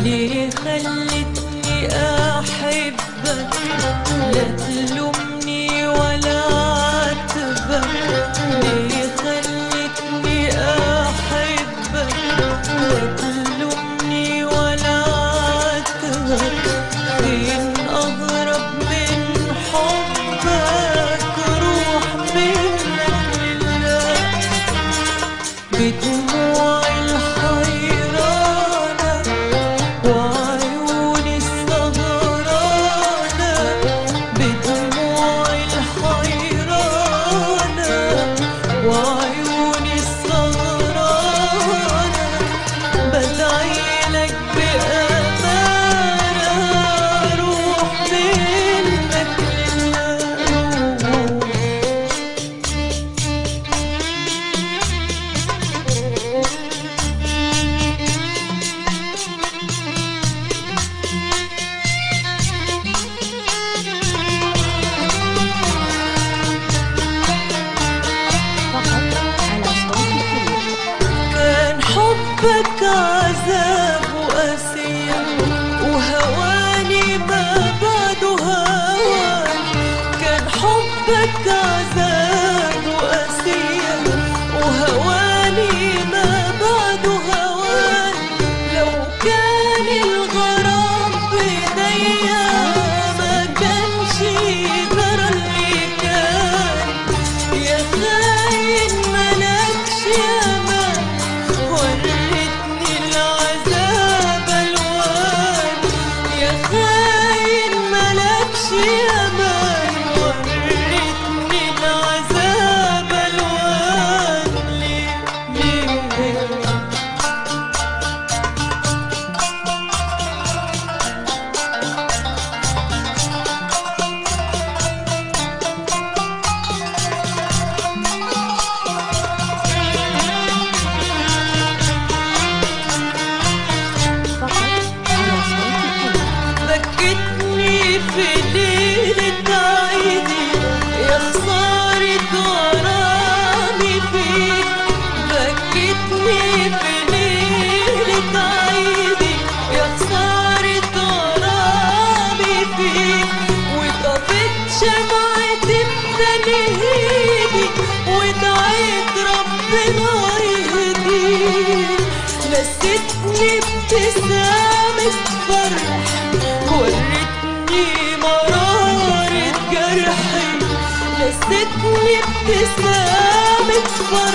ليه خلتني أحبك لا تلومني ولا عاتبك ليه خلتني أحبك لا تلومني ولا عاتبك فين أغرب من حبك روح منك لله بدموع الحيرانة وعيوني السهرانة بدموع الحيرانة وعيوني السهرانة بدعيلك بأمانة روح منك لله فقط على صوت كليب كان حبك عذاب وقاسية وهواني ما بعده هوان كان حبك عذاب وقاسية وهواني ما بعده هوان لو كان الغرام بيديا ما كانش جرى اللي كان يا خاين ملكش امان وريتني العذاب الوان يا خاين ملكش امان وريتني العذاب الوان ليه ليه فقط على صوت كليب بكتني في ليلة عيدي يا خسارة غرامي فيك بكتني في ليلة عيدي يا خسارة غرامي فيك وطفت شمعتي بتنهيدي ودعيت ربنا يهديك نسيتني ابتسامة فرح ورتني مرارة جرحي نسيتني ابتسامة فرح